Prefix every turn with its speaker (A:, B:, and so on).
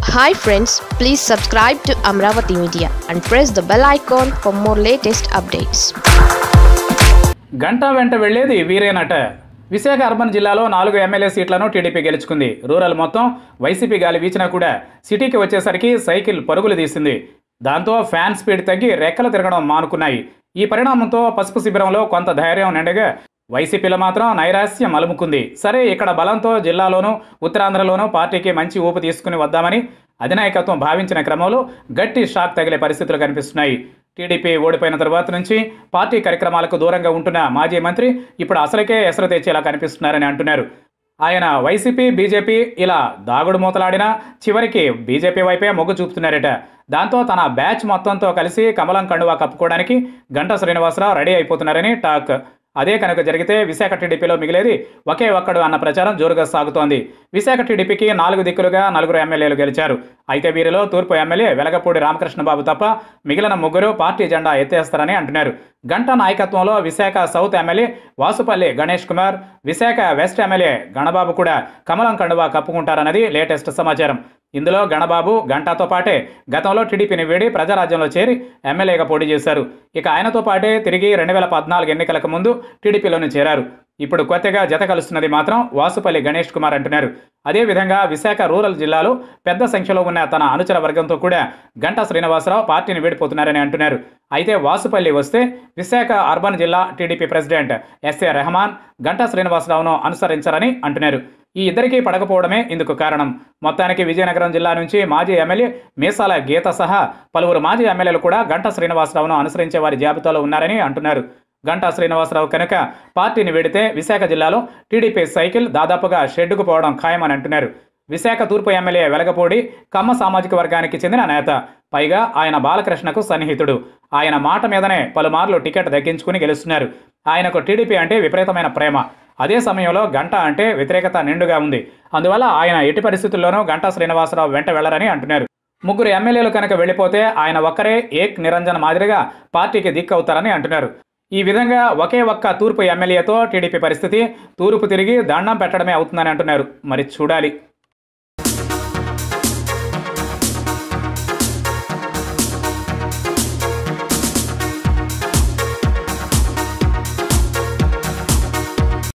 A: hi friends please subscribe to Amaravati media and press the bell icon for more latest updates
B: గంట వెంట వెళ్లేది వీరేనట Visakha urban జిల్లాలో నాలుగు MLA సీట్లను TDP గెలుచుకుంది రూరల్ మొత్తం వైసీపీ గాలి వీచినా కూడా సిటీకి వచ్చేసరికి సైకిల్ పరుగులు తీసింది దాంతో ఫ్యాన్ స్పీడ్ తగ్గి రెక్కలు తిరగడం మానుకున్నాయి ఈ పరిణామంతో పసుపు శిబిరంలో కొంత ధైర్యం నిండగా వైసీపీలో మాత్రం నైరాస్యం అలుముకుంది సరే ఇక్కడ బలంతో జిల్లాలోనూ ఉత్తరాంధ్రలోనూ పార్టీకి మంచి ఊపు తీసుకుని వద్దామని అధినాయకత్వం భావించిన క్రమంలో గట్టి షాక్ తగిలే పరిస్థితులు కనిపిస్తున్నాయి టీడీపీ ఓడిపోయిన తర్వాత నుంచి పార్టీ కార్యక్రమాలకు దూరంగా ఉంటున్న మాజీ మంత్రి ఇప్పుడు అసలుకే ఎసరు తెచ్చేలా కనిపిస్తున్నారని అంటున్నారు ఆయన వైసీపీ బీజేపీ ఇలా దాగుడు మూతలాడినా చివరికి బీజేపీ వైపే మొగ్గు చూపుతున్నారట దాంతో తన బ్యాచ్ మొత్తంతో కలిసి కమలం కండువా కప్పుకోవడానికి గంటా శ్రీనివాసరావు రెడీ అయిపోతున్నారని టాక్ అదే కనుక జరిగితే విశాఖ టీడీపీలో మిగిలేది ఒకే ఒక్కడు అన్న ప్రచారం జోరుగా సాగుతోంది విశాఖ టీడీపీకి నాలుగు దిక్కులుగా నలుగురు ఎమ్మెల్యేలు గెలిచారు అయితే వీరిలో తూర్పు ఎమ్మెల్యే వెలగపూడి రామకృష్ణబాబు తప్ప మిగిలిన ముగ్గురు పార్టీ జెండా ఎత్తేస్తారని అంటున్నారు గంట నాయకత్వంలో Visakha south MLA Vasupalli Ganesh Kumar Visakha west MLA Ganababu కూడా కమలం కండువా కప్పుకుంటారన్నది లేటెస్ట్ సమాచారం ఇందులో గణబాబు గంటాతో పాటే గతంలో టీడీపీని వీడి ప్రజారాజ్యంలో చేరి ఎమ్మెల్యేగా పోటీ చేశారు ఇక ఆయనతో పాటే తిరిగి రెండు వేల పద్నాలుగు ఎన్నికలకు ముందు టీడీపీలోనే చేరారు ఇప్పుడు కొత్తగా జత కలుస్తున్నది మాత్రం వాసుపల్లి గణేష్ కుమార్ అంటున్నారు అదేవిధంగా విశాఖ రూరల్ జిల్లాలో పెద్ద సంఖ్యలో ఉన్న తన అనుచర వర్గంతో కూడా గంటా శ్రీనివాసరావు పార్టీని వీడిపోతున్నారని అంటున్నారు అయితే వాసుపల్లి వస్తే విశాఖ అర్బన్ జిల్లా TDP president SA Rehman Ganta శ్రీనివాసరావును అనుసరించారని అంటున్నారు ఈ ఇద్దరికీ పడకపోవడమే ఇందుకు కారణం మొత్తానికి విజయనగరం జిల్లా నుంచి మాజీ ఎమ్మెల్యే మీసాల గీత సహా పలువురు మాజీ ఎమ్మెల్యేలు కూడా గంటా శ్రీనివాసరావును అనుసరించే వారి జాబితాలో ఉన్నారని అంటున్నారు గంటా శ్రీనివాసరావు కనుక పార్టీని వీడితే విశాఖ జిల్లాలో టీడీపీ సైకిల్ దాదాపుగా షెడ్డుకు పోవడం ఖాయమని అంటున్నారు విశాఖ తూర్పు ఎమ్మెల్యే వెలగపూడి కమ్మ సామాజిక వర్గానికి చెందిన నేత పైగా ఆయన బాలకృష్ణకు సన్నిహితుడు ఆయన మాట మీదనే పలుమార్లు టికెట్ దక్కించుకుని గెలుస్తున్నారు ఆయనకు టీడీపీ అంటే విపరీతమైన ప్రేమ అదే సమయంలో గంట అంటే వ్యతిరేకత నిండుగా ఉంది అందువల్ల ఆయన ఎట్టి పరిస్థితుల్లోనూ గంటా శ్రీనివాసరావు వెంట వెళ్లరని అంటున్నారు ముగ్గురు ఎమ్మెల్యేలు కనుక వెళ్ళిపోతే ఆయన ఒక్కరే ఏక్ నిరంజన్ మాదిరిగా పార్టీకి దిక్కవుతారని అంటున్నారు ఈ విధంగా ఒకే ఒక్క తూర్పు ఎమ్మెల్యేతో టీడీపీ పరిస్థితి తూర్పు తిరిగి దండం పెట్టడమే అవుతుందని అంటున్నారు మరి చూడాలి